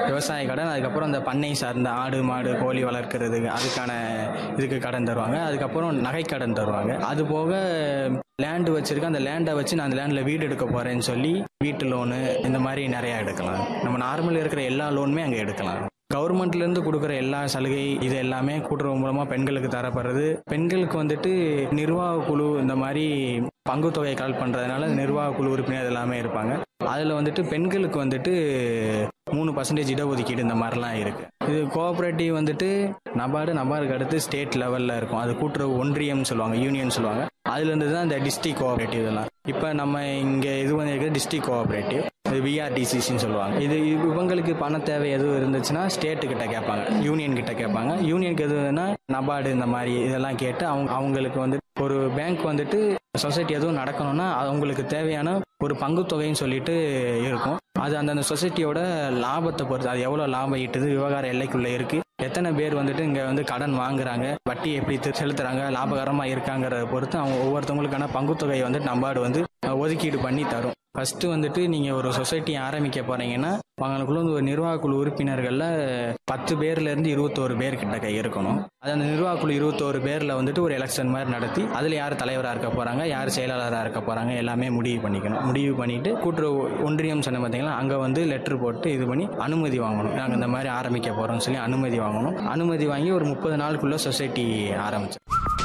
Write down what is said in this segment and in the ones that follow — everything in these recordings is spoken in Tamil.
விவசாய கடன் அதுக்கப்புறம் அந்த பண்ணை சார்ந்த ஆடு மாடு கோழி வளர்க்கறது அதுக்கான இதுக்கு கடன் தருவாங்க அதுக்கப்புறம் நகை கடன் தருவாங்க அது போக லேண்டு வச்சிருக்க அந்த லேண்டை வச்சு நான் அந்த லேண்டில் வீடு எடுக்க போறேன்னு சொல்லி வீட்டு லோனு இந்த மாதிரி நிறையா எடுக்கலாம் நம்ம நார்மல் இருக்கிற எல்லா லோனுமே அங்கே எடுக்கலாம் கவர்மெண்ட்ல இருந்து கொடுக்குற எல்லா சலுகை இது எல்லாமே கூட்டுறவு மூலமா பெண்களுக்கு தரப்படுறது பெண்களுக்கு வந்துட்டு நிர்வாக குழு இந்த மாதிரி பங்கு தொகையை கால் பண்றதுனால நிர்வாக குழு உறுப்பினர் எல்லாமே இருப்பாங்க அதுல வந்துட்டு பெண்களுக்கு வந்துட்டு மூணு பர்சன்டேஜ் இடஒதுக்கீடு இந்த மாதிரிலாம் இருக்கு இது கோஆபரேட்டிவ் வந்துட்டு நபார்டு நபார்டுக்கு அடுத்து ஸ்டேட் லெவல்ல இருக்கும் அது கூட்டுறவு ஒன்றியம் சொல்லுவாங்க யூனியன் சொல்லுவாங்க அதுல இருந்து தான் இந்த டிஸ்ட்ரிக்ட் கோஆபரேட்டிவ் இதெல்லாம் இப்போ நம்ம இங்க இது வந்து டிஸ்ட்ரிக்ட் கோஆபரேட்டிவ் இது விஆர்டிசிசின்னு சொல்லுவாங்க இது இவங்களுக்கு பண தேவை எதுவும் இருந்துச்சுன்னா ஸ்டேட்டு கிட்ட கேட்பாங்க யூனியன் கிட்ட கேட்பாங்க யூனியனுக்கு எதுனா நபார்டு இந்த மாதிரி இதெல்லாம் கேட்டு அவங்க அவங்களுக்கு வந்து ஒரு பேங்க் வந்துட்டு சொசைட்டி எதுவும் நடக்கணும்னா அவங்களுக்கு தேவையான ஒரு பங்கு தொகைன்னு சொல்லிட்டு இருக்கும் அது அந்தந்த சொசைட்டியோட லாபத்தை பொறுத்து அது எவ்வளோ லாபம் ஈட்டுது விவகார எல்லைக்குள்ள இருக்கு எத்தனை பேர் வந்துட்டு இங்க வந்து கடன் வாங்குறாங்க வட்டி எப்படி தி- செலுத்துறாங்க லாபகரமா இருக்காங்கிறத பொறுத்து அவங்க ஒவ்வொருத்தவங்களுக்கான பங்கு தொகையை வந்து நம்பாடு வந்து அஹ், ஒதுக்கீடு பண்ணி தரும் ஃபர்ஸ்ட் வந்துட்டு நீங்க ஒரு சொசைட்டி ஆரம்பிக்க போறீங்கன்னா அவங்களுக்குள்ள வந்து ஒரு நிர்வாக குழு உறுப்பினர்கள்ல பத்து பேர்ல இருந்து இருபத்தோரு பேர் கிட்ட கை இருக்கணும் அது அந்த நிர்வாக குழு இருபத்தோரு பேர்ல வந்துட்டு ஒரு எலெக்ஷன் மாதிரி நடத்தி அதுல யார் தலைவராக இருக்க போறாங்க யார் செயலாளராக இருக்க போறாங்க எல்லாமே முடிவு பண்ணிக்கணும் முடிவு பண்ணிட்டு கூட்டுறவு ஒன்றியம் சொன்ன பார்த்தீங்களா அங்க வந்து லெட்டர் போட்டு இது பண்ணி அனுமதி வாங்கணும் நாங்கள் இந்த மாதிரி ஆரம்பிக்க போறோம்னு சொல்லி அனுமதி வாங்கணும் அனுமதி வாங்கி ஒரு முப்பது நாளுக்குள்ள சொசைட்டி ஆரம்பிச்சு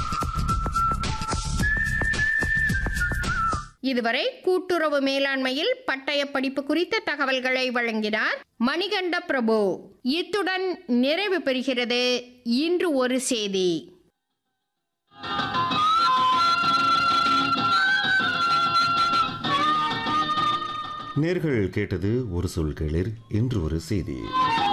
இதுவரை கூட்டுறவு மேலாண்மையில் பட்டய படிப்பு குறித்த தகவல்களை வழங்கினார் மணிகண்ட பிரபு இத்துடன் நிறைவு பெறுகிறது இன்று ஒரு செய்தி நேர்கள் கேட்டது ஒரு சொல் கேளிர் இன்று ஒரு செய்தி